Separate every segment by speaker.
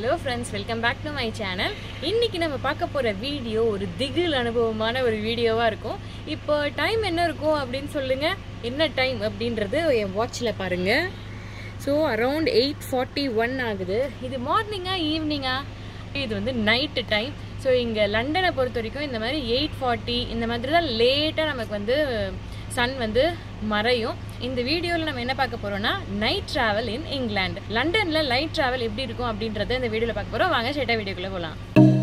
Speaker 1: hello friends welcome back to my channel இன்னைக்கு நம்ம பார்க்க போகிற வீடியோ ஒரு திகில் அனுபவமான ஒரு வீடியோவாக இருக்கும் இப்போ டைம் என்ன இருக்கும் அப்படின்னு சொல்லுங்க என்ன டைம் அப்படின்றது என் வாட்சில் பாருங்க so around eight forty one ஆகுது இது மார்னிங்கா ஈவினிங்கா இது வந்து நைட்டு டைம் ஸோ இங்கே லண்டனை பொறுத்த வரைக்கும் இந்த மாதிரி எயிட் ஃபார்ட்டி இந்த மாதிரி தான் லேட்டாக நமக்கு வந்து சன் வந்து மறையும் இந்த வீடியோவில் நம்ம என்ன பார்க்க போறோம்னா நைட் டிராவல் இன் இங்கிலாந்து லண்டனில் லைட் டிராவல் எப்படி இருக்கும் அப்படின்றத இந்த வீடியோவில் பார்க்க போகிறோம் வாங்க சேட்டா வீடியோக்குள்ளே போகலாம்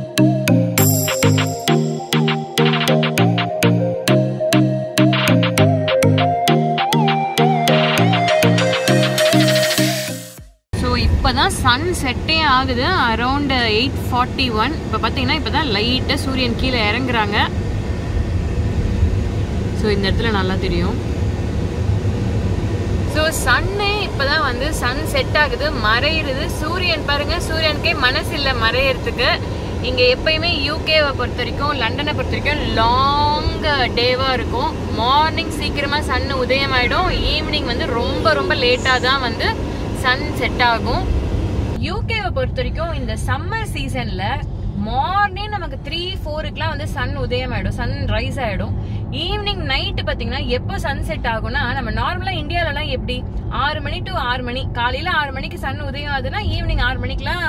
Speaker 1: ஸோ இப்போ தான் சன் செட்டே ஆகுது அரௌண்ட் எயிட் ஃபார்ட்டி ஒன் இப்போ பார்த்தீங்கன்னா இப்போ தான் லைட்டாக சூரியன் கீழே இறங்குறாங்க ஸோ இந்த இடத்துல நல்லா தெரியும் ஸோ சன்னே இப்போதான் வந்து சன் செட் ஆகுது மறையிறது சூரியன் பாருங்க சூரியனுக்கே மனசு இல்லை மறையறதுக்கு இங்கே எப்பயுமே யூகேவை பொறுத்த வரைக்கும் லண்டனை பொறுத்த வரைக்கும் லாங் டேவாக இருக்கும் மார்னிங் சீக்கிரமாக சன் உதயம் ஆகிடும் ஈவினிங் வந்து ரொம்ப ரொம்ப லேட்டாக தான் வந்து சன் செட் ஆகும் யூகேவை பொறுத்த வரைக்கும் இந்த சம்மர் சீசன்ல மார்னிங் நமக்கு த்ரீ ஃபோருக்குலாம் வந்து சன் உதயம் ஆயிடும் சன் ரைஸ் ஆயிடும் ஈவினிங் நைட்டு பார்த்தீங்கன்னா எப்போ சன் செட் ஆகும்னா நம்ம நார்மலாக இந்தியாவிலலாம் எப்படி ஆறு மணி டு ஆறு மணி காலையில் ஆறு மணிக்கு சன் உதயம் ஆகுதுன்னா ஈவினிங் ஆறு மணிக்கெலாம்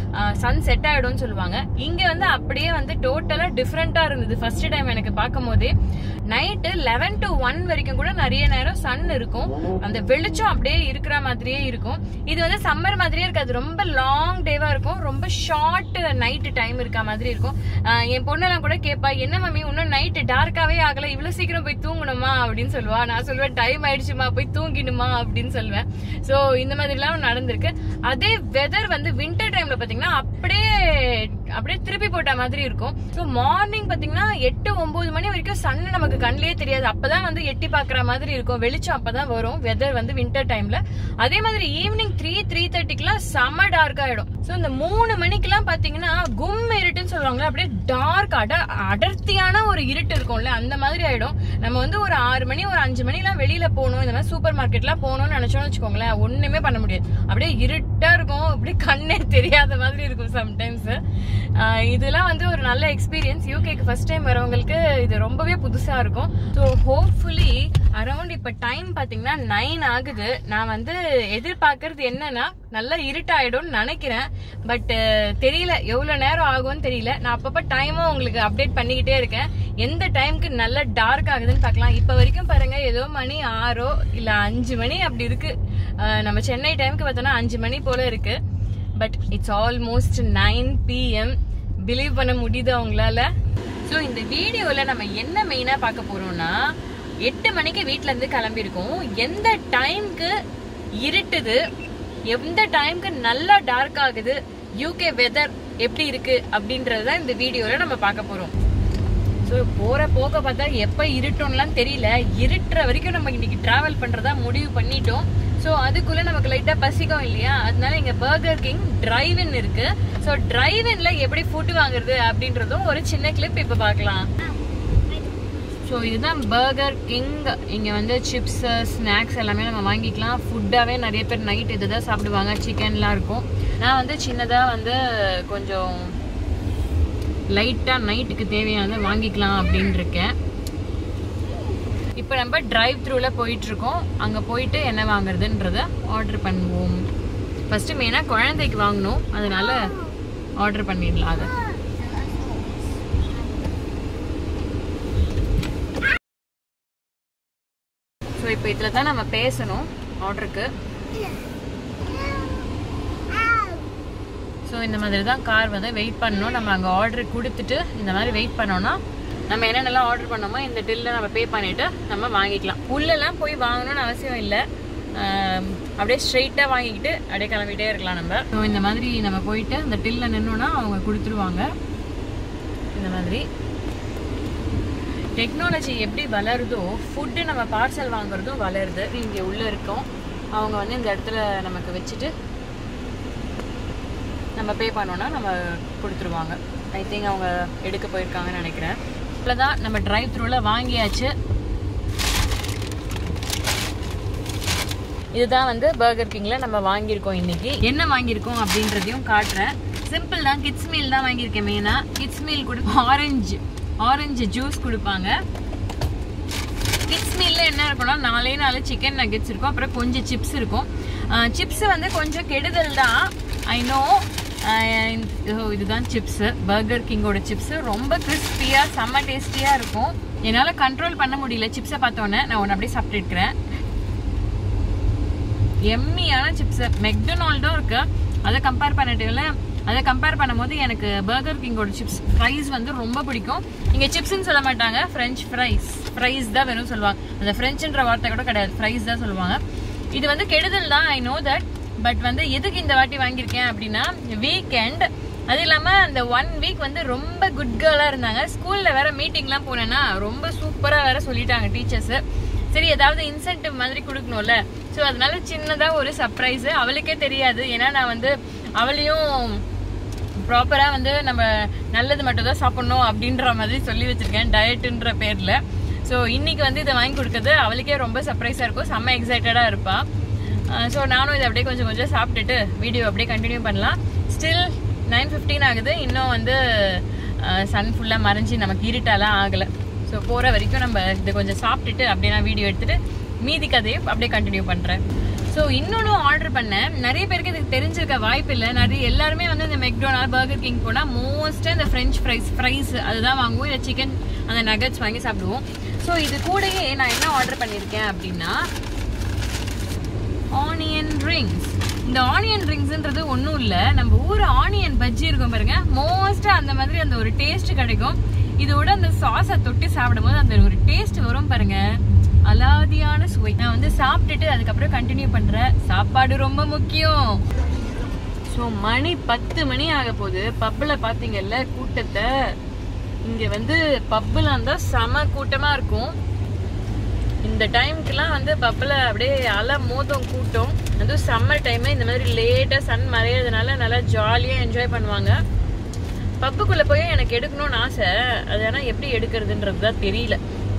Speaker 1: சன் செட் ஆகிடும்னு சொல்லுவாங்க இங்கே வந்து அப்படியே வந்து டோட்டலாக டிஃப்ரெண்ட்டாக இருந்தது ஃபர்ஸ்ட் டைம் எனக்கு பார்க்கும் போதே நைட்டு லெவன் டு ஒன் வரைக்கும் கூட நிறைய நேரம் சன் இருக்கும் அந்த வெளிச்சம் அப்படியே இருக்கிற மாதிரியே இருக்கும் இது வந்து சம்மர் மாதிரியே இருக்காது ரொம்ப லாங் டேவா இருக்கும் ரொம்ப ஷார்ட் நைட்டு டைம் இருக்க மாதிரி இருக்கும் ஆஹ் என் பொண்ணெல்லாம் கூட கேட்பா என்ன மம்மி இன்னும் நைட்டு டார்க்காவே ஆகல இவ்வளவு சீக்கிரம் போய் தூங்கணுமா அப்படின்னு சொல்லுவா நான் சொல்லுவேன் டைம் ஆயிடுச்சுமா போய் தூங்கிடுமா அப்படின்னு சொல்லுவேன் சோ இந்த மாதிரி எல்லாம் நடந்திருக்கு அதே வெதர் வந்து வின்டர் டைம்ல பாத்தீங்கன்னா அப்படியே அப்படியே திருப்பி போட்ட மாதிரி இருக்கும் ஸோ மார்னிங் பாத்தீங்கன்னா எட்டு ஒன்பது மணி வரைக்கும் சன் நமக்கு கண்ணிலே தெரியாது அப்பதான் வந்து எட்டி பாக்குற மாதிரி இருக்கும் வெளிச்சம் அப்பதான் வரும் வெதர் வந்து வின்டர் டைம்ல அதே மாதிரி ஈவினிங் த்ரீ த்ரீ தேர்ட்டிக்குலாம் செம்ம டார்க் ஆயிடும் ஸோ இந்த மூணு மணிக்கெல்லாம் பாத்தீங்கன்னா கும் இருட்டுன்னு சொல்லுவாங்களே அப்படியே டார்க் அட அடர்த்தியான ஒரு இருட்டு இருக்கும்ல அந்த மாதிரி ஆயிடும் நம்ம வந்து ஒரு ஆறு மணி ஒரு அஞ்சு மணிலாம் வெளியில போகணும் இந்த மாதிரி சூப்பர் மார்க்கெட்லாம் போகணும்னு நினைச்சோம்னு வச்சுக்கோங்களேன் ஒண்ணுமே பண்ண முடியாது அப்படியே இருட்டா இருக்கும் அப்படியே கண்ணே தெரியாத மாதிரி இருக்கும் சம்டைம்ஸ் இதெல்லாம் வந்து ஒரு நல்ல எக்ஸ்பீரியன்ஸ் யூகேக்கு ஃபர்ஸ்ட் டைம் வரவங்களுக்கு இது ரொம்பவே புதுசா இருக்கும் ஸோ ஹோப்ஃபுல்லி அரௌண்ட் இப்போ டைம் பார்த்தீங்கன்னா நைன் ஆகுது நான் வந்து எதிர்பார்க்கறது என்னன்னா நல்லா இருட்டாயிடும்னு நினைக்கிறேன் பட் தெரியல எவ்வளோ நேரம் ஆகும்னு தெரியல நான் அப்பப்போ டைமும் உங்களுக்கு அப்டேட் பண்ணிக்கிட்டே இருக்கேன் எந்த டைம்க்கு நல்லா டார்க் ஆகுதுன்னு பார்க்கலாம் இப்போ வரைக்கும் பாருங்க ஏதோ மணி ஆறோ இல்லை அஞ்சு மணி அப்படி இருக்கு அஹ் நம்ம சென்னை டைமுக்கு பார்த்தோன்னா அஞ்சு மணி போல இருக்கு but it's almost nine PM believe பண்ண முடியுது அவங்களால ஸோ இந்த வீடியோவில் நம்ம என்ன மெயினாக பார்க்க போகிறோம்னா எட்டு மணிக்கு வீட்டிலேருந்து கிளம்பியிருக்கோம் எந்த டைம்க்கு இருட்டுது எந்த டைம்க்கு நல்லா டார்க் ஆகுது யூகே வெதர் எப்படி இருக்கு அப்படின்றது தான் இந்த வீடியோவில் நம்ம பார்க்க போகிறோம் ஸோ போகிற போக பார்த்தா எப்போ இருட்டோம்லாம் தெரியல இருட்டுற வரைக்கும் நம்ம இன்னைக்கு ட்ராவல் பண்ணுறதா முடிவு பண்ணிட்டோம் ஸோ அதுக்குள்ளே நமக்கு லைட்டாக பசிக்கும் இல்லையா அதனால இங்கே பர்கர் கிங் டிரைவின் இருக்கு ஸோ டிரைவின்ல எப்படி ஃபுட் வாங்குறது அப்படின்றதும் ஒரு சின்ன கிளிப் இப்போ பார்க்கலாம் ஸோ இதுதான் பர்கர் கிங் இங்கே வந்து சிப்ஸ் ஸ்நாக்ஸ் எல்லாமே நம்ம வாங்கிக்கலாம் ஃபுட்டாகவே நிறைய பேர் நைட் இது தான் சாப்பிடுவாங்க சிக்கன்லாம் இருக்கும் நான் வந்து சின்னதாக வந்து கொஞ்சம் லைட்டாக நைட்டுக்கு தேவையானதை வாங்கிக்கலாம் அப்படின்னு இருக்கேன் இப்போ நம்ம டிரைவ் த்ரூவில் போயிட்டுருக்கோம் அங்கே போயிட்டு என்ன வாங்குறதுன்றத ஆர்டர் பண்ணுவோம் ஃபஸ்ட்டு மெயினாக குழந்தைக்கு வாங்கணும் அதனால ஆர்டர் பண்ணிடலாம் அதை ஸோ இப்போ இதில் தான் நம்ம பேசணும் ஆர்டருக்கு ஸோ இந்த மாதிரி தான் கார் வந்து வெயிட் பண்ணணும் நம்ம அங்கே ஆர்டர் கொடுத்துட்டு இந்த மாதிரி வெயிட் பண்ணோம்னா நம்ம என்னென்னலாம் ஆர்டர் பண்ணோமோ இந்த டில்ல நம்ம பே பண்ணிட்டு நம்ம வாங்கிக்கலாம் உள்ளெல்லாம் போய் வாங்கணும்னு அவசியம் இல்லை அப்படியே ஸ்ட்ரெயிட்டாக வாங்கிக்கிட்டு அப்படியே கிளம்பிட்டே இருக்கலாம் நம்ம ஸோ இந்த மாதிரி நம்ம போயிட்டு அந்த டில்ல நின்னோன்னா அவங்க கொடுத்துருவாங்க இந்த மாதிரி டெக்னாலஜி எப்படி வளருதோ ஃபுட்டு நம்ம பார்சல் வாங்குறதும் வளருது இங்கே உள்ளே இருக்கோம் அவங்க வந்து இந்த இடத்துல நமக்கு வச்சுட்டு நம்ம பே பண்ணோன்னா நம்ம கொடுத்துருவாங்க ஐ திங்க் அவங்க எடுக்க போயிருக்காங்கன்னு நினைக்கிறேன் இவ்வளோதான் நம்ம டிரைவ் த்ரூவில் வாங்கியாச்சு இதுதான் வந்து பர்கர் கிங்ல நம்ம வாங்கியிருக்கோம் இன்னைக்கு என்ன வாங்கியிருக்கோம் அப்படின்றதையும் காட்டுறேன் சிம்பிள் தான் கிட்ஸ் மீல் தான் வாங்கியிருக்கேன் மெயினா கிட்ஸ் மீல் கூட ஆரஞ்சு ஆரஞ்சு ஜூஸ் கொடுப்பாங்க கிட்ஸ் மீல்ல என்ன இருக்கும்னா நாலே நாலு சிக்கன் நகெட்ஸ் இருக்கும் அப்புறம் கொஞ்சம் சிப்ஸ் இருக்கும் சிப்ஸ் வந்து கொஞ்சம் கெடுதல் தான் ஐ நோ இதுதான் சிப்ஸ் பர்கர் கிங்கோட சிப்ஸ் ரொம்ப கிறிஸ்பியா செம்ம டேஸ்டியா இருக்கும் என்னால கண்ட்ரோல் பண்ண முடியல சிப்ஸை பார்த்தோன்னே நான் ஒன்று அப்படியே சாப்பிட்டு இருக்கிறேன் எம்மியான சிப்ஸ் மெக்டொனால்டும் இருக்கு அதை கம்பேர் பண்ணிட்டுல அதை கம்பேர் பண்ணும்போது எனக்கு பர்கர் கிங்கோட சிப்ஸ் ஃப்ரைஸ் வந்து ரொம்ப பிடிக்கும் இங்க சிப்ஸ்னு சொல்ல மாட்டாங்க ஃப்ரெஞ்ச் ஃப்ரைஸ் ஃப்ரைஸ் தான் வெறும் சொல்லுவாங்க அந்த ஃப்ரெஞ்சுன்ற வார்த்தை கூட கிடையாது ஃப்ரைஸ் தான் சொல்லுவாங்க இது வந்து கெடுதல் தான் ஐ நோ தட் பட் வந்து எதுக்கு இந்த வாட்டி வாங்கியிருக்கேன் அப்படின்னா வீக்கெண்ட் அது இல்லாம அந்த ஒன் வீக் வந்து ரொம்ப குட் கேர்லா இருந்தாங்க ஸ்கூல்ல வேற மீட்டிங்லாம் போனேன்னா ரொம்ப சூப்பரா வேற சொல்லிட்டாங்க டீச்சர்ஸ் சரி ஏதாவது இன்சென்டிவ் மாதிரி கொடுக்கணும்ல ஸோ அதனால சின்னதா ஒரு சர்ப்ரைஸ் அவளுக்கே தெரியாது ஏன்னா நான் வந்து அவளையும் ப்ராப்பரா வந்து நம்ம நல்லது மட்டும் தான் சாப்பிடணும் அப்படின்ற மாதிரி சொல்லி வச்சிருக்கேன் டயட்டுன்ற பேர்ல ஸோ இன்னைக்கு வந்து இதை வாங்கி கொடுக்கறது அவளுக்கே ரொம்ப சர்ப்ரைஸா இருக்கும் செம்ம எக்ஸைட்டடா இருப்பா ஸோ நானும் இதை அப்படியே கொஞ்சம் கொஞ்சம் சாப்பிட்டுட்டு வீடியோ அப்படியே கண்டினியூ பண்ணலாம் ஸ்டில் நைன் ஃபிஃப்டீன் ஆகுது இன்னும் வந்து சன் ஃபுல்லாக மறைஞ்சி நமக்கு இருட்டாலாம் ஆகலை ஸோ போகிற வரைக்கும் நம்ம இதை கொஞ்சம் சாப்பிட்டுட்டு அப்படியே நான் வீடியோ எடுத்துட்டு மீதி கதையை அப்படியே கண்டினியூ பண்ணுறேன் ஸோ இன்னொன்று ஆர்டர் பண்ணேன் நிறைய பேருக்கு இதுக்கு தெரிஞ்சிருக்க வாய்ப்பு இல்லை நிறைய எல்லாருமே வந்து இந்த மெக்டோனால் பர்கர் கிங் போனால் மோஸ்ட்டாக இந்த ஃப்ரெஞ்ச் ஃப்ரைஸ் ஃப்ரைஸ் அதுதான் வாங்குவோம் இல்லை சிக்கன் அந்த நகட்ஸ் வாங்கி சாப்பிடுவோம் ஸோ இது கூடயே நான் என்ன ஆர்டர் பண்ணியிருக்கேன் அப்படின்னா ஆனியன் ரிங்ஸ் இந்த ஆனியன் ரிங்ஸ்ன்றது ஒன்றும் இல்லை நம்ம ஊர் ஆனியன் பஜ்ஜி இருக்கும் பாருங்க மோஸ்ட்டாக அந்த மாதிரி அந்த ஒரு டேஸ்ட் கிடைக்கும் இதோட அந்த சாஸை தொட்டு சாப்பிடும்போது அந்த ஒரு டேஸ்ட் வரும் பாருங்க அலாதியான சுவை நான் வந்து சாப்பிட்டுட்டு அதுக்கப்புறம் கண்டினியூ பண்றேன் சாப்பாடு ரொம்ப முக்கியம் ஸோ மணி பத்து மணி ஆக போகுது பப்பில் பார்த்தீங்கல்ல கூட்டத்தை இங்க வந்து பப்புலாம் தான் செம கூட்டமா இருக்கும் இந்த டைம்க்குலாம் வந்து பப்பில் அப்படியே அலை மோதம் கூட்டம் அதுவும் சம்மர் டைம் இந்த மாதிரி லேட்டாக சன் மறையிறதுனால நல்லா ஜாலியாக என்ஜாய் பண்ணுவாங்க பப்புக்குள்ளே போய் எனக்கு எடுக்கணும்னு ஆசை அது ஆனால் எப்படி எடுக்கிறதுன்றது தான் தெரியல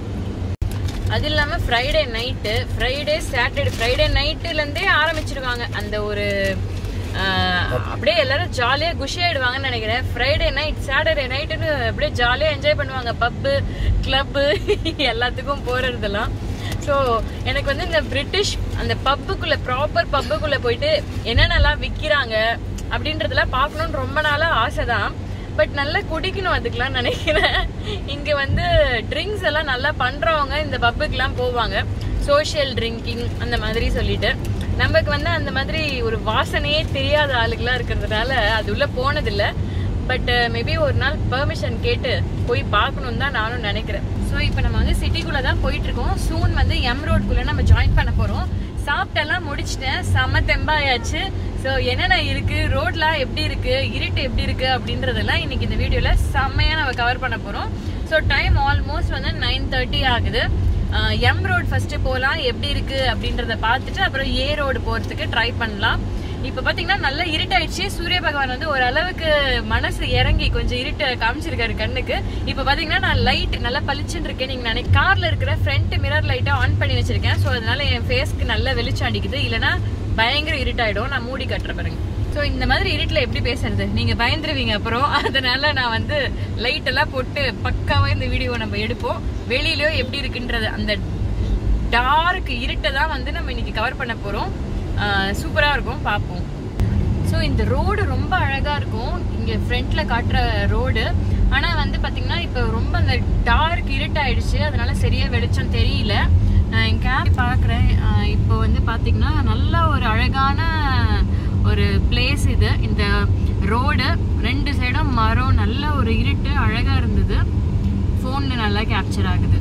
Speaker 1: அது இல்லாமல் Friday night Friday Saturday Friday நைட்டுலேருந்தே ஆரம்பிச்சிருவாங்க அந்த ஒரு ஆஹ், அப்படியே எல்லாரும் ஜாலியாக குஷி ஆயிடுவாங்கன்னு நினைக்கிறேன் ஃப்ரைடே நைட் சாட்டர்டே நைட்டுன்னு அப்படியே ஜாலியாக என்ஜாய் பண்ணுவாங்க பப்பு கிளப்பு எல்லாத்துக்கும் போகிறதெல்லாம் ஸோ எனக்கு வந்து இந்த பிரிட்டிஷ் அந்த பப்புக்குள்ளே ப்ராப்பர் பப்புக்குள்ளே போயிட்டு என்னென்னலாம் விற்கிறாங்க அப்படின்றதெல்லாம் பார்க்கணுன்னு ரொம்ப நாளாக ஆசை தான் பட் நல்லா குடிக்கணும் அதுக்கெல்லாம் நினைக்கிறேன் இங்க வந்து ட்ரிங்க்ஸ் எல்லாம் நல்லா பண்றவங்க இந்த பப்புக்கெல்லாம் போவாங்க சோஷியல் ட்ரிங்கிங் அந்த மாதிரி சொல்லிட்டு நமக்கு வந்து அந்த மாதிரி ஒரு வாசனையே தெரியாத ஆளுகளா இருக்கிறதுனால அது உள்ள போனதில்லை பட் மேபி ஒரு நாள் பெர்மிஷன் கேட்டு போய் பார்க்கணும் தான் நானும் நினைக்கிறேன் ஸோ இப்போ நம்ம வந்து சிட்டிக்குள்ள தான் போயிட்டு இருக்கோம் சூன் வந்து எம் ரோட்குள்ள நம்ம ஜாயின் பண்ண போறோம் சாப்பிட்டெல்லாம் முடிச்சிட்டேன் செம்ம தெம்பாயாச்சு ஸோ என்னென்ன இருக்கு ரோட்லாம் எப்படி இருக்கு இருட்டு எப்படி இருக்கு அப்படின்றதெல்லாம் இன்னைக்கு இந்த வீடியோல செம்மையா நம்ம கவர் பண்ண போறோம் ஸோ டைம் ஆல்மோஸ்ட் வந்து நைன் தேர்ட்டி ஆகுது எம் ரோடு ஃபர்ஸ்ட் போகலாம் எப்படி இருக்கு அப்படின்றத பார்த்துட்டு அப்புறம் ஏ ரோடு போறதுக்கு ட்ரை பண்ணலாம் இப்ப பாத்தீங்கன்னா நல்லா இருட்டாயிடுச்சு சூரிய பகவான் வந்து ஓரளவுக்கு மனசு இறங்கி கொஞ்சம் இருட்ட காமிச்சிருக்காரு கண்ணுக்கு இப்ப பாத்தீங்கன்னா நான் லைட் நல்லா பளிச்சுன்னு இருக்கேன் நீங்க நினை கார்ல இருக்கிற ஃப்ரண்ட் மிரர் லைட்டை ஆன் பண்ணி வச்சிருக்கேன் சோ அதனால என் ஃபேஸ்க்கு நல்ல வெளிச்சம் அடிக்குது இல்லனா பயங்கர இருட்டாயிடும் நான் மூடி கட்டுற பாருங்க சோ இந்த மாதிரி இருட்டுல எப்படி பேசுறது நீங்க பயந்துருவீங்க அப்புறம் அதனால நான் வந்து லைட் எல்லாம் போட்டு பக்காவா இந்த வீடியோ நம்ம எடுப்போம் வெளியிலயோ எப்படி இருக்குன்றது அந்த டார்க் இருட்டை தான் வந்து நம்ம இன்னைக்கு கவர் பண்ண போறோம் சூப்பரா இருக்கும் பார்ப்போம் ஸோ இந்த ரோடு ரொம்ப அழகா இருக்கும் இங்க ஃப்ரண்ட்ல காட்டுற ரோடு ஆனா வந்து பாத்தீங்கன்னா இப்போ ரொம்ப அந்த டார்க் இருட்டாயிடுச்சு அதனால சரியா வெளிச்சம் தெரியல நான் என் கேப் பாக்குறேன் இப்போ வந்து பாத்தீங்கன்னா நல்ல ஒரு அழகான ஒரு பிளேஸ் இது இந்த ரோடு ரெண்டு சைடும் மரம் நல்ல ஒரு இருட்டு அழகா இருந்தது ஃபோன்ல நல்லா கேப்சர் ஆகுது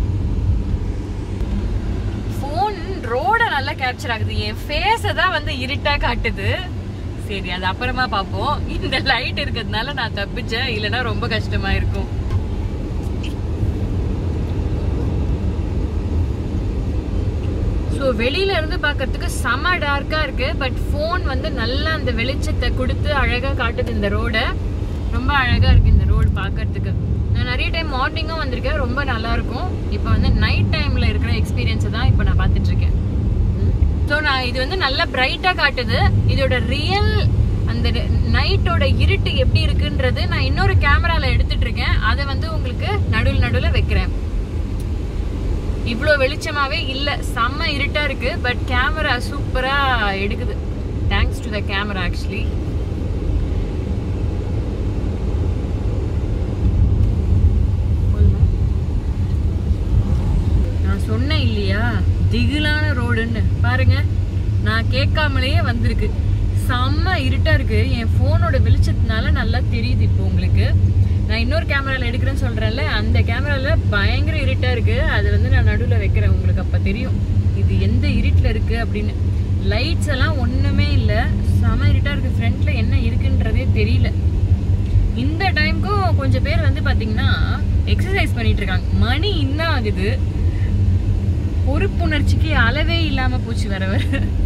Speaker 1: ஃபோன் ரோட நல்லா கேப்சர் ஆகுது என் ஃபேஸை தான் வந்து இருட்டா காட்டுது சரி அது அப்புறமா பார்ப்போம் இந்த லைட் இருக்கிறதுனால நான் தப்பிச்சேன் இல்லைன்னா ரொம்ப கஷ்டமா இருக்கும் ஸோ வெளியில இருந்து பார்க்கறதுக்கு செம டார்க்கா இருக்கு பட் ஃபோன் வந்து நல்லா அந்த வெளிச்சத்தை கொடுத்து அழகா காட்டுது இந்த ரோட ரொம்ப அழகா இருக்கு இந்த ரோடு பார்க்கறதுக்கு நான் நிறைய டைம் மார்னிங்கும் வந்திருக்கேன் ரொம்ப நல்லா இருக்கும் இப்போ வந்து நைட் டைம்ல இருக்கிற எக்ஸ்பீரியன்ஸை தான் இப்போ நான் பார்த்துட்டு இருக்கேன் ஸோ நான் இது வந்து நல்லா பிரைட்டா காட்டுது இதோட ரியல் அந்த நைட்டோட இருட்டு எப்படி இருக்குன்றது நான் இன்னொரு கேமரால எடுத்துட்டு இருக்கேன் அதை வந்து உங்களுக்கு நடுவில் நடுவில் வைக்கிறேன் இவ்வளோ வெளிச்சமாவே இல்ல செம்ம இருட்டா இருக்கு பட் கேமரா சூப்பரா எடுக்குது thanks to the camera actually நான் சொன்னேன் இல்லையா திகிலான ரோடுன்னு பாருங்க நான் கேட்காமலேயே வந்திருக்கு செம்ம இருட்டா இருக்கு என் போனோட வெளிச்சத்தினால நல்லா தெரியுது இப்போ உங்களுக்கு நான் இன்னொரு கேமரால எடுக்கிறேன்னு சொல்றேன்ல அந்த கேமரால பயங்கர இருட்டா இருக்கு அது வந்து நான் நடுவுல வைக்கிறேன் உங்களுக்கு அப்ப தெரியும் இது எந்த இருட்டுல இருக்கு அப்படின்னு லைட்ஸ் எல்லாம் ஒண்ணுமே இல்ல செம இருட்டா இருக்கு ஃப்ரண்ட்ல என்ன இருக்குன்றதே தெரியல இந்த டைம்க்கும் கொஞ்சம் பேர் வந்து பாத்தீங்கன்னா எக்ஸசைஸ் பண்ணிட்டு இருக்காங்க மணி இன்னும் ஆகுது பொறுப்புணர்ச்சிக்கு அளவே இல்லாம போச்சு வர வர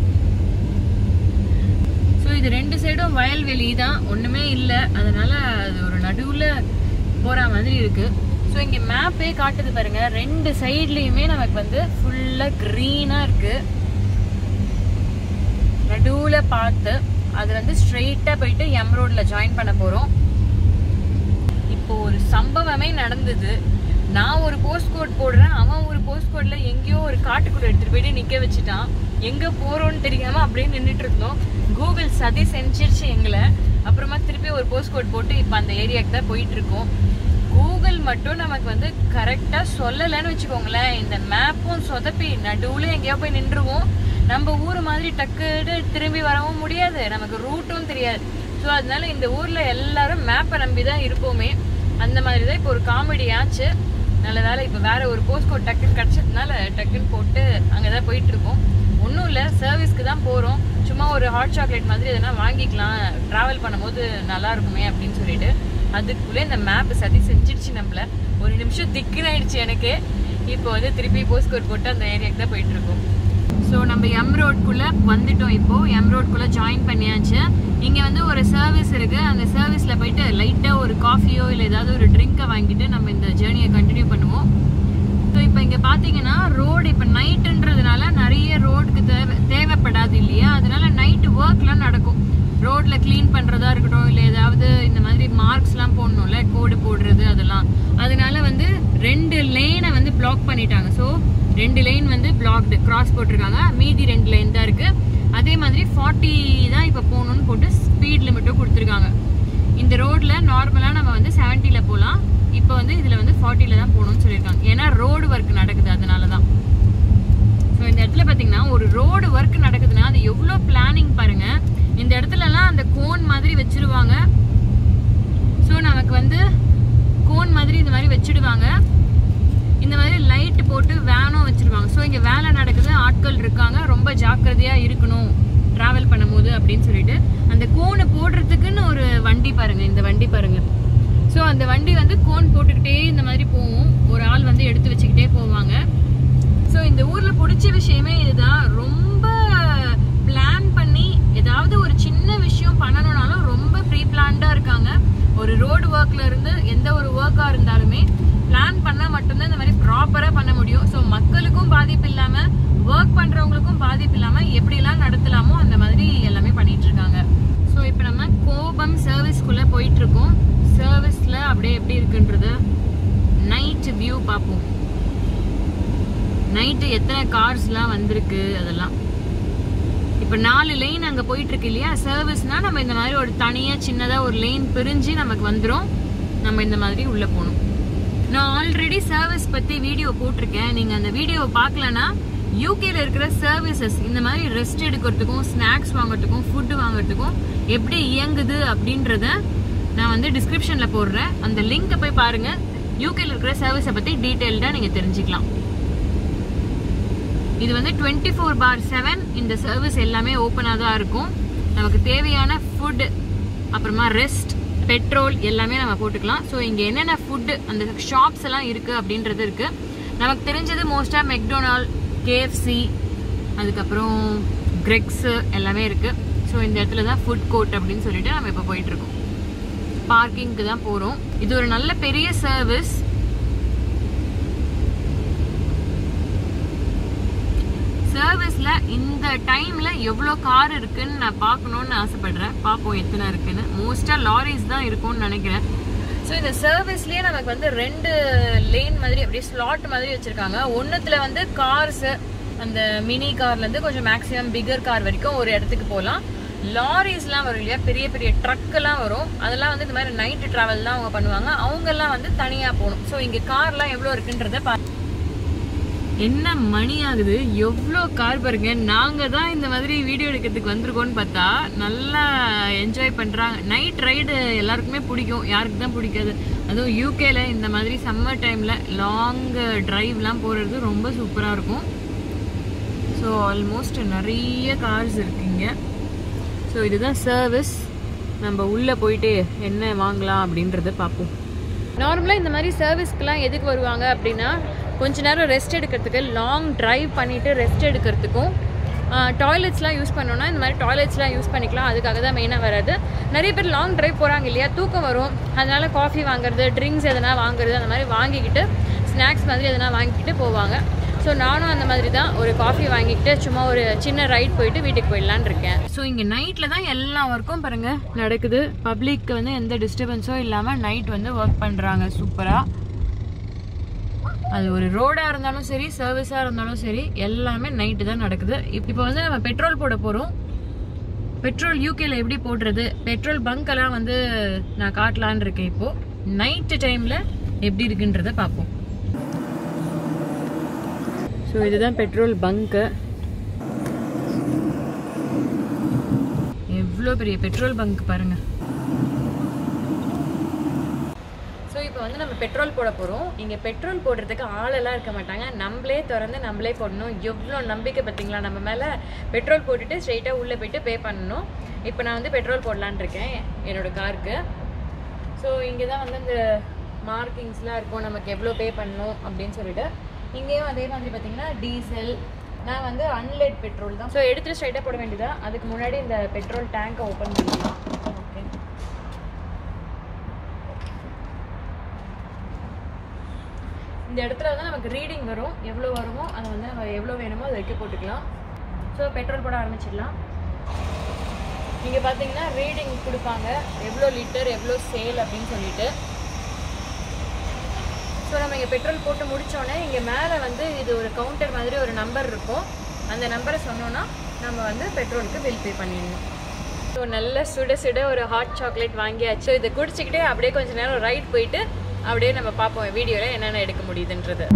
Speaker 1: ஸோ இது ரெண்டு சைடும் வயல்வெளி தான் ஒண்ணுமே இல்லை அதனால அது ஒரு நடுவுல போற மாதிரி இருக்கு ஸோ இங்க மேப்பே காட்டுது பாருங்க ரெண்டு சைட்லயுமே நமக்கு வந்து ஃபுல்லா க்ரீனா இருக்கு நடுவுல பார்த்து அது வந்து ஸ்ட்ரெயிட்டா போயிட்டு எம் ரோட்ல ஜாயின் பண்ண போறோம் இப்போ ஒரு சம்பவமே நடந்தது நான் ஒரு போஸ்ட் கோட் போடுறேன் அவன் ஒரு போஸ்ட் கோட்ல எங்கேயோ ஒரு காட்டுக்குள்ள எடுத்துட்டு போயிட்டு நிக்க வச்சுட்டான் எங்க போறோம்னு தெரியாம அப்படியே நின்னுட்டு இருந்தோம் கூகுள் சதி செஞ்சிருச்சு எங்களை அப்புறமா திருப்பி ஒரு போஸ்ட் கோட் போட்டு இப்போ அந்த ஏரியாக்கு தான் போயிட்டு இருக்கோம் கூகுள் மட்டும் நமக்கு வந்து கரெக்டா சொல்லலைன்னு வச்சுக்கோங்களேன் இந்த மேப்பும் சொதப்பி நடுவுல எங்கேயோ போய் நின்றுவோம் நம்ம ஊர் மாதிரி டக்குன்னு திரும்பி வரவும் முடியாது நமக்கு ரூட்டும் தெரியாது ஸோ அதனால இந்த ஊர்ல எல்லாரும் மேப்பை நம்பி தான் இருப்போமே அந்த மாதிரி தான் இப்போ ஒரு காமெடி ஆச்சு நல்ல வேலை இப்போ வேற ஒரு போஸ்ட் கோட் டக்குன்னு கிடச்சதுனால டக்குன்னு போட்டு அங்கே தான் போயிட்டு இருக்கோம் ஒன்றும் இல்லை சர்வீஸ்க்கு தான் போகிறோம் சும்மா ஒரு ஹாட் சாக்லேட் மாதிரி எதனா வாங்கிக்கலாம் ட்ராவல் பண்ணும்போது நல்லா இருக்குமே அப்படின்னு சொல்லிட்டு அதுக்குள்ளே இந்த மேப் சதி செஞ்சிடுச்சு நம்மள ஒரு நிமிஷம் திக்குன்னு ஆயிடுச்சு எனக்கு இப்போ வந்து திருப்பி போஸ்ட் கோட் போட்டு அந்த ஏரியாக்கு தான் போயிட்டு இருக்கோம் ஸோ நம்ம எம் ரோட்குள்ள வந்துட்டோம் இப்போ எம் ரோட்குள்ள ஜாயின் பண்ணியாச்சு இங்க வந்து ஒரு சர்வீஸ் இருக்கு அந்த சர்வீஸ்ல போயிட்டு லைட்டா ஒரு காஃபியோ இல்லை ஏதாவது ஒரு ட்ரிங்கை வாங்கிட்டு நம்ம இந்த ஜேர்னியை கண்டினியூ பண்ணுவோம் ஸோ இப்போ இங்க பாத்தீங்கன்னா ரோடு இப்போ நைட்டுன்றதுனால நிறைய ரோடுக்கு தேவை தேவைப்படாது இல்லையா அதனால நைட்டு ஒர்க்லாம் நடக்கும் ரோட்ல க்ளீன் பண்றதா இருக்கட்டும் இல்லை ஏதாவது இந்த மாதிரி மார்க்ஸ்லாம் போடணும்ல கோடு போடுறது அதெல்லாம் அதனால வந்து ரெண்டு லேனை வந்து பிளாக் பண்ணிட்டாங்க ஸோ ரெண்டு லைன் வந்து பிளாக்டு கிராஸ் போட்டிருக்காங்க மீதி ரெண்டு லைன் தான் இருக்கு அதே மாதிரி ஃபார்ட்டி தான் இப்போ போகணும்னு போட்டு ஸ்பீட் லிமிட்டும் கொடுத்துருக்காங்க இந்த ரோட்ல நார்மலா நம்ம வந்து செவன்ட்டில போகலாம் இப்போ வந்து இதுல வந்து ஃபார்ட்டில தான் போகணும்னு சொல்லியிருக்காங்க ஏன்னா ரோடு ஒர்க் நடக்குது அதனால தான் ஸோ இந்த இடத்துல பார்த்தீங்கன்னா ஒரு ரோடு ஒர்க் நடக்குதுன்னா அது எவ்வளோ பிளானிங் பாருங்க இந்த இடத்துலலாம் அந்த கோன் மாதிரி வச்சிருவாங்க ஸோ நமக்கு வந்து கோன் மாதிரி இந்த மாதிரி வச்சிடுவாங்க இந்த மாதிரி லைட் போட்டு வேனும் வச்சிருவாங்க ஸோ இங்கே வேலை நடக்குது ஆட்கள் இருக்காங்க ரொம்ப ஜாக்கிரதையாக இருக்கணும் ட்ராவல் பண்ணும்போது அப்படின்னு சொல்லிட்டு அந்த கோனை போடுறதுக்குன்னு ஒரு வண்டி பாருங்க இந்த வண்டி பாருங்க ஸோ அந்த வண்டி வந்து கோன் போட்டுக்கிட்டே இந்த மாதிரி போகும் ஒரு ஆள் வந்து எடுத்து வச்சுக்கிட்டே போவாங்க ஸோ இந்த ஊர்ல பிடிச்ச விஷயமே இதுதான் ரொம்ப பிளான் பண்ணி ஏதாவது ஒரு சின்ன விஷயம் பண்ணணும்னாலும் ரொம்ப ப்ரீ பிளான்டா இருக்காங்க ஒரு ரோடு ஒர்க்ல இருந்து எந்த ஒரு ஒர்க்கா இருந்தாலுமே பிளான் பண்ணா மட்டும்தான் இந்த மாதிரி ப்ராப்பரா பண்ண முடியும் ஸோ மக்களுக்கும் பாதிப்பு இல்லாம ஒர்க் பண்றவங்களுக்கும் பாதிப்பு இல்லாம எப்படிலாம் நடத்தலாமோ அந்த மாதிரி எல்லாமே பண்ணிட்டு இருக்காங்க ஸோ இப்போ நம்ம கோபம் சர்வீஸ்க்குள்ள போயிட்டு இருக்கோம் சர்வீஸ்ல அப்படியே எப்படி இருக்குன்றது நைட் வியூ பார்ப்போம் நைட்டு எத்தனை கார்ஸ்லாம் வந்திருக்கு அதெல்லாம் இப்போ நாலு லைன் அங்கே போயிட்டு இருக்கு இல்லையா சர்வீஸ்னா நம்ம இந்த மாதிரி ஒரு தனியாக சின்னதாக ஒரு லைன் பிரிஞ்சு நமக்கு வந்துடும் நம்ம இந்த மாதிரி உள்ளே போகணும் நான் ஆல்ரெடி சர்வீஸ் பற்றி வீடியோ போட்டிருக்கேன் நீங்கள் அந்த வீடியோவை பார்க்கலனா யூகேல இருக்கிற சர்வீசஸ் இந்த மாதிரி ரெஸ்ட் எடுக்கிறதுக்கும் ஸ்நாக்ஸ் வாங்குறதுக்கும் ஃபுட்டு வாங்குறதுக்கும் எப்படி இயங்குது அப்படின்றத நான் வந்து டிஸ்கிரிப்ஷனில் போடுறேன் அந்த லிங்கை போய் பாருங்க யூகேல இருக்கிற சர்வீஸை பற்றி டீட்டெயில்டாக நீங்கள் தெரிஞ்சுக்கலாம் இது வந்து டுவெண்ட்டி ஃபோர் பார் செவன் இந்த சர்வீஸ் எல்லாமே ஓப்பனாக தான் இருக்கும் நமக்கு தேவையான ஃபுட் அப்புறமா ரெஸ்ட் பெட்ரோல் எல்லாமே நம்ம போட்டுக்கலாம் ஸோ இங்கே என்னென்ன ஃபுட்டு அந்த ஷாப்ஸ் எல்லாம் இருக்குது அப்படின்றது இருக்குது நமக்கு தெரிஞ்சது மோஸ்ட்டாக மெக்டொனால் கேஎஃப்சி அதுக்கப்புறம் கிரெக்ஸு எல்லாமே இருக்குது ஸோ இந்த இடத்துல தான் ஃபுட் கோர்ட் அப்படின்னு சொல்லிட்டு நம்ம இப்போ போயிட்டுருக்கோம் பார்க்கிங்க்கு தான் போகிறோம் இது ஒரு நல்ல பெரிய சர்வீஸ் சர்வீஸ்ல இந்த டைம்ல எவ்வளோ கார் இருக்குன்னு நான் பார்க்கணும்னு ஆசைப்படுறேன் பார்ப்போம் எத்தனை இருக்குன்னு மோஸ்டா லாரிஸ் தான் இருக்கும்னு நினைக்கிறேன் ஸோ இந்த சர்வீஸ்லயே நமக்கு வந்து ரெண்டு லேன் மாதிரி அப்படியே ஸ்லாட் மாதிரி வச்சிருக்காங்க ஒன்றுத்துல வந்து கார்ஸ் அந்த மினி கார்ல இருந்து கொஞ்சம் மேக்ஸிமம் பிகர் கார் வரைக்கும் ஒரு இடத்துக்கு போகலாம் லாரிஸ்லாம் வரும் இல்லையா பெரிய பெரிய ட்ரக் எல்லாம் வரும் அதெல்லாம் வந்து இந்த மாதிரி நைட்டு டிராவல் தான் அவங்க பண்ணுவாங்க அவங்க எல்லாம் வந்து தனியா போகணும் ஸோ இங்க கார்லாம் எவ்வளோ இருக்குன்றத பா என்ன மணி ஆகுது எவ்வளோ கார் பாருங்க நாங்க தான் இந்த மாதிரி வீடியோ எடுக்கிறதுக்கு வந்திருக்கோம்னு பார்த்தா நல்லா என்ஜாய் பண்றாங்க நைட் ரைடு எல்லாருக்குமே பிடிக்கும் யாருக்கு தான் பிடிக்காது அதுவும் யூகேல இந்த மாதிரி சம்மர் டைம்ல லாங் டிரைவ்லாம் போறது ரொம்ப சூப்பரா இருக்கும் ஸோ ஆல்மோஸ்ட் நிறைய கார்ஸ் இருக்குங்க ஸோ இதுதான் சர்வீஸ் நம்ம உள்ளே போயிட்டு என்ன வாங்கலாம் அப்படின்றத பார்ப்போம் நார்மலாக இந்த மாதிரி சர்வீஸ்க்குலாம் எதுக்கு வருவாங்க அப்படின்னா கொஞ்ச நேரம் ரெஸ்ட் எடுக்கிறதுக்கு லாங் டிரைவ் பண்ணிவிட்டு ரெஸ்ட் எடுக்கிறதுக்கும் டாய்லெட்ஸ்லாம் யூஸ் பண்ணோன்னா இந்த மாதிரி டாய்லெட்ஸ்லாம் யூஸ் பண்ணிக்கலாம் அதுக்காக தான் மெயினாக வராது நிறைய பேர் லாங் டிரைவ் போகிறாங்க இல்லையா தூக்கம் வரும் அதனால காஃபி வாங்குறது ட்ரிங்க்ஸ் எதனா வாங்குறது அந்த மாதிரி வாங்கிக்கிட்டு ஸ்நாக்ஸ் மாதிரி எதனா வாங்கிக்கிட்டு போவாங்க ஸோ நானும் அந்த மாதிரி தான் ஒரு காஃபி வாங்கிக்கிட்டு சும்மா ஒரு சின்ன ரைட் போயிட்டு வீட்டுக்கு போயிடலான்னு இருக்கேன் ஸோ இங்கே நைட்டில் தான் எல்லா ஒர்க்கும் பாருங்க நடக்குது பப்ளிக்கு வந்து எந்த டிஸ்டர்பன்ஸும் இல்லாமல் நைட் வந்து ஒர்க் பண்ணுறாங்க சூப்பராக அது ஒரு ரோடாக இருந்தாலும் சரி சர்வீஸாக இருந்தாலும் சரி எல்லாமே நைட்டு தான் நடக்குது இப்போ வந்து நம்ம பெட்ரோல் போட போகிறோம் பெட்ரோல் யூகேல எப்படி போடுறது பெட்ரோல் பங்க் எல்லாம் வந்து நான் காட்டலான்னு இருக்கேன் இப்போ நைட்டு டைம்ல எப்படி இருக்குன்றத பார்ப்போம் ஸோ இதுதான் பெட்ரோல் பங்க்கு எவ்வளோ பெரிய பெட்ரோல் பங்க் பாருங்க ஸோ இப்போ வந்து நம்ம பெட்ரோல் போட போகிறோம் இங்கே பெட்ரோல் போடுறதுக்கு ஆளெல்லாம் இருக்க மாட்டாங்க நம்மளே திறந்து நம்மளே போடணும் எவ்வளோ நம்பிக்கை பார்த்தீங்களா நம்ம மேலே பெட்ரோல் போட்டுட்டு ஸ்ட்ரெயிட்டாக உள்ளே போயிட்டு பே பண்ணணும் இப்போ நான் வந்து பெட்ரோல் போடலான்னு இருக்கேன் என்னோட காருக்கு ஸோ இங்கே தான் வந்து இந்த மார்க்கிங்ஸ்லாம் இருக்கும் நமக்கு எவ்வளோ பே பண்ணணும் அப்படின்னு சொல்லிட்டு இங்கேயும் அதே மாதிரி பார்த்தீங்கன்னா டீசல் நான் வந்து அன்லெட் பெட்ரோல் தான் ஸோ எடுத்துட்டு ஸ்ட்ரைட்டாக போட வேண்டியதா அதுக்கு முன்னாடி இந்த பெட்ரோல் டேங்கை ஓப்பன் பண்ணிக்கலாம் ஓகே இந்த இடத்துல வந்து நமக்கு ரீடிங் வரும் எவ்வளோ வருமோ அதை வந்து நம்ம எவ்வளோ வேணுமோ அதை வைக்க போட்டுக்கலாம் ஸோ பெட்ரோல் போட ஆரம்பிச்சிடலாம் நீங்கள் பார்த்தீங்கன்னா ரீடிங் கொடுப்பாங்க எவ்வளோ லிட்டர் எவ்வளோ சேல் அப்படின்னு சொல்லிட்டு ஸோ நம்ம இங்கே பெட்ரோல் போட்டு முடித்தோடனே இங்கே மேலே வந்து இது ஒரு கவுண்டர் மாதிரி ஒரு நம்பர் இருக்கும் அந்த நம்பரை சொன்னோன்னா நம்ம வந்து பெட்ரோலுக்கு பில் பே பண்ணிடணும் ஸோ நல்ல சுட சுட ஒரு ஹாட் சாக்லேட் வாங்கியாச்சு இதை குடிச்சிக்கிட்டே அப்படியே கொஞ்ச நேரம் ரைட் போயிட்டு அப்படியே நம்ம பார்ப்போம் வீடியோவில் என்னென்ன எடுக்க முடியுதுன்றது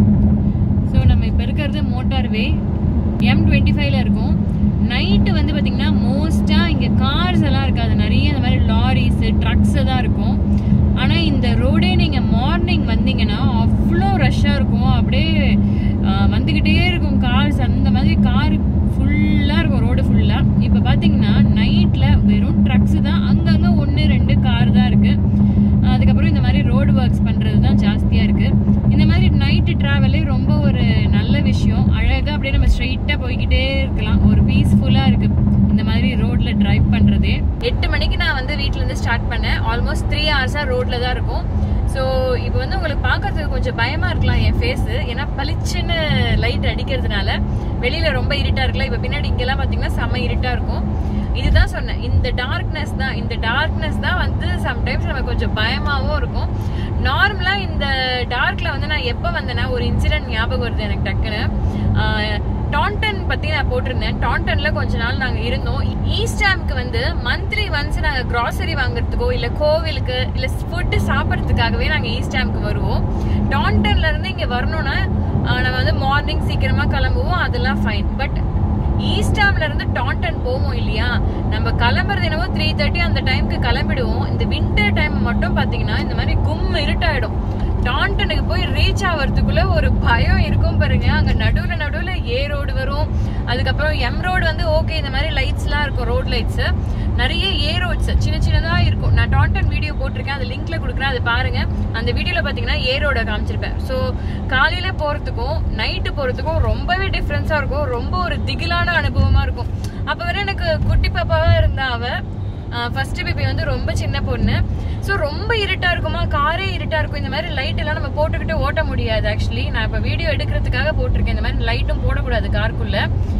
Speaker 1: ஸோ நம்ம இப்போ இருக்கிறது மோட்டார் வே எம் டுவெண்ட்டி ஃபைவ்ல இருக்கும் நைட்டு வந்து பார்த்தீங்கன்னா மோஸ்ட்டாக இங்கே கார்ஸ் எல்லாம் இருக்காது நிறைய இந்த மாதிரி லாரிஸு ட்ரக்ஸு தான் இருக்கும் ஆனால் இந்த ரோடே நீங்கள் மார்னிங் வந்தீங்கன்னா அவ்வளோ ரஷ்ஷாக இருக்கும் அப்படியே ஆஹ், வந்துக்கிட்டே இருக்கும் கார்ஸ் அந்த மாதிரி கார் ஃபுல்லாக இருக்கும் ரோடு ஃபுல்லாக இப்போ பார்த்தீங்கன்னா நைட்டில் வெறும் ட்ரக்ஸ் தான் அங்கங்கே ஒன்று ரெண்டு கார் தான் இருக்குது அதுக்கப்புறம் இந்த மாதிரி ரோடு ஒர்க்ஸ் பண்ணுறது தான் ஜாஸ்தியாக இருக்குது இந்த மாதிரி நைட்டு ட்ராவலே ரொம்ப ஒரு நல்ல விஷயம் அழகாக அப்படியே நம்ம ஸ்ட்ரைட்டாக போய்கிட்டே இருக்கலாம் ஒரு பீஸ்ஃபுல்லாக இருக்குது இந்த மாதிரி ரோட்ல டிரைவ் பண்றதே எட்டு மணிக்கு நான் வந்து வீட்ல இருந்து ஸ்டார்ட் பண்ணேன் ஆல்மோஸ்ட் த்ரீ ஹவர்ஸா ரோட்ல தான் இருக்கும் ஸோ இப்போ வந்து உங்களுக்கு பார்க்கறதுக்கு கொஞ்சம் பயமா இருக்கலாம் என் ஃபேஸ் ஏன்னா பளிச்சுன்னு லைட் அடிக்கிறதுனால வெளியில ரொம்ப இருட்டா இருக்கலாம் இப்போ பின்னாடி இங்கெல்லாம் பார்த்தீங்கன்னா செம்ம இருட்டா இருக்கும் இதுதான் சொன்னேன் இந்த டார்க்னஸ் தான் இந்த டார்க்னஸ் தான் வந்து சம்டைம்ஸ் நமக்கு கொஞ்சம் பயமாவும் இருக்கும் நார்மலா இந்த டார்க்ல வந்து நான் எப்போ வந்தேன்னா ஒரு இன்சிடென்ட் ஞாபகம் வருது எனக்கு டக்குன்னு ஆஹ், டான்டன் பத்தி நான் போட்டிருந்தேன் டான்டன்ல கொஞ்ச நாள் நாங்க இருந்தோம் ஈஸ்ட் ஹாம்க்கு வந்து மந்த்லி ஒன்ஸ் நாங்க கிராசரி வாங்குறதுக்கோ இல்ல கோவிலுக்கு இல்ல ஃபுட் சாப்பிட்றதுக்காகவே நாங்க ஈஸ்ட் ஹாம்க்கு வருவோம் டான்டன்ல இருந்து இங்க வரணும்னா ஆஹ், நம்ம வந்து மார்னிங் சீக்கிரமா கிளம்புவோம் அதெல்லாம் ஃபைன் பட் ஈஸ்டாம்ல இருந்து டான்டன் போவோம் இல்லையா நம்ம கிளம்புறது என்னவோ த்ரீ தேர்ட்டி அந்த டைம்க்கு கிளம்பிடுவோம் இந்த வின்டர் டைம் மட்டும் பாத்தீங்கன்னா இந்த மாதிரி கும் இருட்டாயிடும் டான்டனுக்கு போய் ரீச் ஆகிறதுக்குள்ள ஒரு பயம் இருக்கும் பாருங்க அங்க நடுவுல நடுவுல ஏ ரோடு வரும் அதுக்கப்புறம் எம் ரோடு வந்து ஓகே இந்த மாதிரி லைட்ஸ்லாம் இருக்கும் ரோட் லைட்ஸ் நிறைய ஏ ரோட்ஸ் சின்ன சின்னதா இருக்கும் நான் டான்டன் வீடியோ போட்டிருக்கேன் அது லிங்க்ல கொடுக்குறேன் அது பாருங்க அந்த வீடியோல பாத்தீங்கன்னா ஏ ரோட காமிச்சிருப்பேன் ஸோ காலையில போறதுக்கும் நைட்டு போறதுக்கும் ரொம்பவே டிஃப்ரென்ஸா இருக்கும் ரொம்ப ஒரு திகிலான அனுபவமா இருக்கும் அப்ப வரை எனக்கு குட்டி பாப்பாவா இருந்தா அவ ஃபர்ஸ்ட் பேபி வந்து ரொம்ப சின்ன பொண்ணு ஸோ ரொம்ப இருட்டா இருக்குமா காரே இருட்டா இருக்கும் இந்த மாதிரி லைட் எல்லாம் நம்ம போட்டுக்கிட்டு ஓட்ட முடியாது ஆக்சுவலி நான் இப்போ வீடியோ எடுக்கிறதுக்காக போட்டிருக்கேன் இந்த மாதிரி லைட்டும் போடக்கூடாது காருக்குள்ள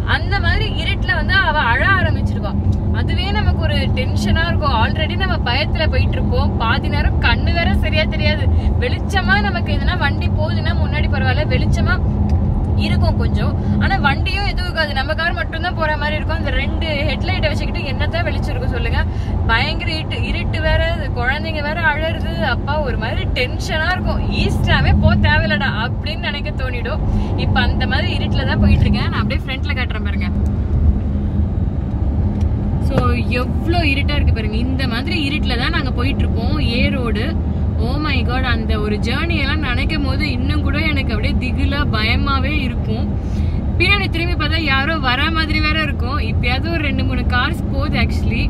Speaker 1: அந்த மாதிரி இருட்டுல வந்து அவ அழ ஆரம்பிச்சிருவா அதுவே நமக்கு ஒரு டென்ஷனா இருக்கும் ஆல்ரெடி நம்ம பயத்துல போயிட்டு இருப்போம் பாதி நேரம் கண்ணு வேற சரியா தெரியாது வெளிச்சமா நமக்கு எதுனா வண்டி போகுதுன்னா முன்னாடி பரவாயில்ல வெளிச்சமா இருக்கும் கொஞ்சம் ஆனா வண்டியும் எதுவும் இருக்காது நம்ம கார் மட்டும்தான் போற மாதிரி இருக்கும் அந்த ரெண்டு ஹெட்லைட்டை வச்சுக்கிட்டு என்னத்தான் வெளிச்சிருக்கும் சொல்லுங்க பயங்கர இருட்டு இருட்டு வேற இது குழந்தைங்க வேற அழறது அப்பா ஒரு மாதிரி டென்ஷனா இருக்கும் ஈஸ்டாவே போ தேவையில்லடா அப்படின்னு நினைக்க தோணிடும் இப்ப அந்த மாதிரி இருட்டுல தான் போயிட்டு இருக்கேன் நான் அப்படியே ஃப்ரண்ட்ல காட்டுறேன் பாருங்க ஸோ எவ்வளோ இருட்டா இருக்கு பாருங்க இந்த மாதிரி இருட்டில் தான் நாங்கள் போயிட்டு இருப்போம் A road oh my God அந்த ஒரு ஜேர்னி எல்லாம் நினைக்கும் போது இன்னும் கூட எனக்கு அப்படியே திகிலா பயமாவே இருக்கும் பின்னாடி திரும்பி பார்த்தா யாரோ வர மாதிரி வேற இருக்கும் இப்பயாவது ஒரு ரெண்டு மூணு கார்ஸ் போகுது ஆக்சுவலி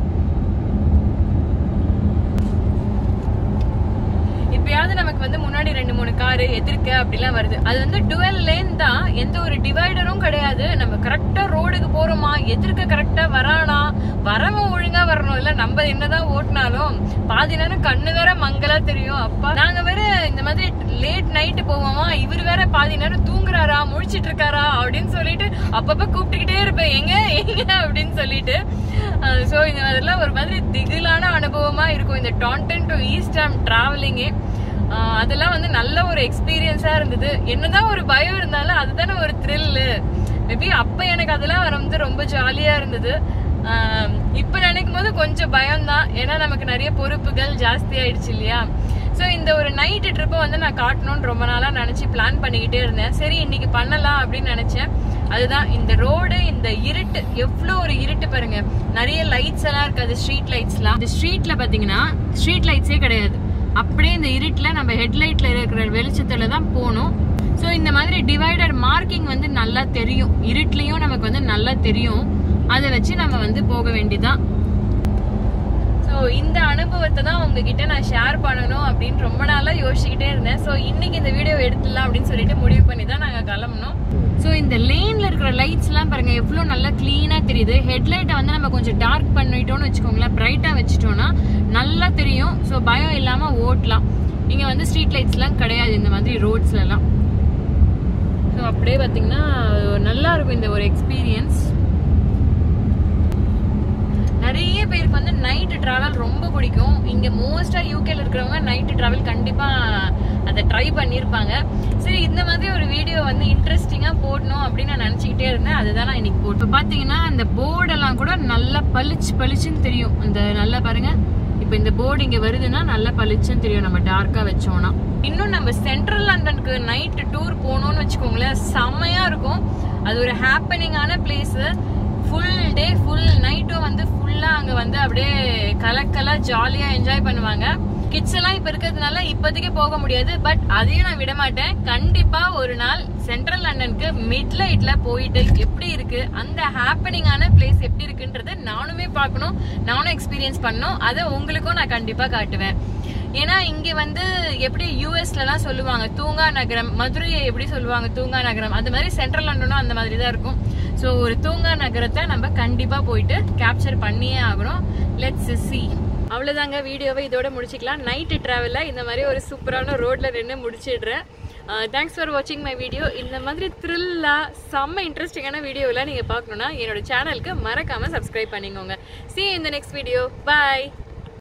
Speaker 1: இப்பயாவது நமக்கு வந்து முன்னாடி ரெண்டு மூணு காரு எதிர்க்க அப்படிலாம் வருது அது வந்து டுவெல் லேன் தான் எந்த ஒரு டிவைடரும் கிடையாது நம்ம கரெக்டா ரோடுக்கு போறோமா எதிர்க்க கரெக்டா வரானா வரவன் ஒழுங்கா வரணும் இல்ல நம்ம என்னதான் ஓட்டினாலும் பாதி நேரம் கண்ணு வேற மங்கலா தெரியும் அப்பா நாங்க வேற இந்த மாதிரி லேட் நைட்டு போவோமா இவர் வேற பாதி நேரம் தூங்குறாரா முழிச்சிட்டு இருக்காரா அப்படின்னு சொல்லிட்டு அப்பப்ப கூப்பிட்டுக்கிட்டே இருப்பேன் எங்க எங்க அப்படின்னு சொல்லிட்டு சோ இந்த மாதிரிலாம் ஒரு மாதிரி திகிலான அனுபவமா இருக்கும் இந்த டான்டன் டு ஈஸ்டாம் டிராவலிங்கே அதெல்லாம் வந்து நல்ல ஒரு எக்ஸ்பீரியன்ஸா இருந்தது என்னதான் ஒரு பயம் இருந்தாலும் அதுதானே ஒரு த்ரில்லு மேபி அப்ப எனக்கு அதெல்லாம் வந்து ரொம்ப ஜாலியா இருந்தது ஆஹ் இப்ப நினைக்கும் போது கொஞ்சம் பயம் தான் ஏன்னா நமக்கு நிறைய பொறுப்புகள் ஜாஸ்தி ஆயிடுச்சு இல்லையா ஸோ இந்த ஒரு நைட்டு ட்ரிப்பை வந்து நான் காட்டணும்னு ரொம்ப நாளா நினைச்சு பிளான் பண்ணிக்கிட்டே இருந்தேன் சரி இன்னைக்கு பண்ணலாம் அப்படின்னு நினைச்சேன் அதுதான் இந்த ரோடு இந்த இருட்டு எவ்வளோ ஒரு இருட்டு பாருங்க நிறைய லைட்ஸ் எல்லாம் இருக்காது ஸ்ட்ரீட் லைட்ஸ்லாம் இந்த ஸ்ட்ரீட்ல பாத்தீங்கன்னா ஸ்ட்ரீட் லைட்ஸே கிடையாது அப்படியே இந்த இருட்டுல நம்ம ஹெட்லைட்ல இருக்கிற வெளிச்சத்துல தான் போகணும் ஸோ இந்த மாதிரி டிவைடர் மார்க்கிங் வந்து நல்லா தெரியும் இருட்லயும் நமக்கு வந்து நல்லா தெரியும் அதை வச்சு நம்ம வந்து போக வேண்டியதான் ஸோ இந்த அனுபவத்தை தான் உங்ககிட்ட நான் ஷேர் பண்ணணும் அப்படின்னு ரொம்ப நாளா யோசிச்சுக்கிட்டே இருந்தேன் ஸோ இன்னைக்கு இந்த வீடியோ எடுத்துடலாம் அப்படின்னு சொல்லிட்டு முடிவு பண்ணி தான் நாங்கள் கிளம்பணும் ஸோ இந்த லேன்ல இருக்கிற லைட்ஸ்லாம் பாருங்க எவ்வளோ நல்லா க்ளீனாக தெரியுது ஹெட்லைட்டை வந்து நம்ம கொஞ்சம் டார்க் பண்ணிட்டோம்னு வச்சுக்கோங்களேன் பிரைட்டாக வச்சுட்டோம்னா நல்லா தெரியும் ஸோ பயம் இல்லாமல் ஓட்டலாம் இங்கே வந்து ஸ்ட்ரீட் லைட்ஸ்லாம் கிடையாது இந்த மாதிரி ரோட்ஸ்லலாம் ஸோ அப்படியே பார்த்தீங்கன்னா நல்லா இருக்கும் இந்த ஒரு எக்ஸ்பீரியன்ஸ் நிறைய பேருக்கு வந்து நைட்டு டிராவல் ரொம்ப பிடிக்கும் இங்க மோஸ்டா யூகேல இருக்கிறவங்க நைட்டு டிராவல் கண்டிப்பா அதை ட்ரை பண்ணியிருப்பாங்க சரி இந்த மாதிரி ஒரு வீடியோ வந்து இன்ட்ரெஸ்டிங்கா போடணும் அப்படின்னு நான் நினைச்சுக்கிட்டே இருந்தேன் அதுதான் நான் இன்னைக்கு போட்டு பாத்தீங்கன்னா இந்த போர்டெல்லாம் கூட நல்லா பளிச்சு பளிச்சுன்னு தெரியும் அந்த நல்லா பாருங்க இப்ப இந்த போர்டு இங்க வருதுன்னா நல்லா பளிச்சுன்னு தெரியும் நம்ம டார்க்கா வச்சோம்னா இன்னும் நம்ம சென்ட்ரல் லண்டனுக்கு நைட் டூர் போகணும்னு வச்சுக்கோங்களேன் செம்மையா இருக்கும் அது ஒரு ஹாப்பனிங்கான பிளேஸ் ஃபுல் டே ஃபுல் நைட்டும் வந்து ஃபுல்லா அங்க வந்து அப்படியே கலக்கலா ஜாலியா என்ஜாய் பண்ணுவாங்க கிட்ஸ் எல்லாம் இப்ப இருக்கிறதுனால இப்போதைக்கு போக முடியாது பட் அதையும் நான் விட மாட்டேன் கண்டிப்பா ஒரு நாள் சென்ட்ரல் லண்டனுக்கு மிட் லைட்ல போயிட்டு எப்படி இருக்கு அந்த ஹாப்பனிங்கான பிளேஸ் எப்படி இருக்குன்றத நானுமே பார்க்கணும் நானும் எக்ஸ்பீரியன்ஸ் பண்ணணும் அதை உங்களுக்கும் நான் கண்டிப்பா காட்டுவேன் ஏன்னா இங்க வந்து எப்படி யூஎஸ்ல எல்லாம் சொல்லுவாங்க தூங்கா நகரம் மதுரையை எப்படி சொல்லுவாங்க தூங்கா நகரம் அந்த மாதிரி சென்ட்ரல் லண்டனும் அந்த மாதிரி தான் இருக்கும் ஸோ ஒரு தூங்கா நகரத்தை நம்ம கண்டிப்பா போயிட்டு கேப்சர் பண்ணியே ஆகணும் லெட்ஸ் சி அவ்வளோதாங்க வீடியோவை இதோட முடிச்சுக்கலாம் நைட்டு ட்ராவலில் இந்த மாதிரி ஒரு சூப்பரான ரோட்ல நின்று முடிச்சிடுறேன் தேங்க்ஸ் ஃபார் வாட்சிங் மை வீடியோ இந்த மாதிரி த்ரில்லாக செம்ம இன்ட்ரெஸ்டிங்கான வீடியோலாம் நீங்கள் பார்க்கணுன்னா என்னோட சேனலுக்கு மறக்காமல் சப்ஸ்கிரைப் பண்ணிக்கோங்க சி இந்த நெக்ஸ்ட் வீடியோ பாய்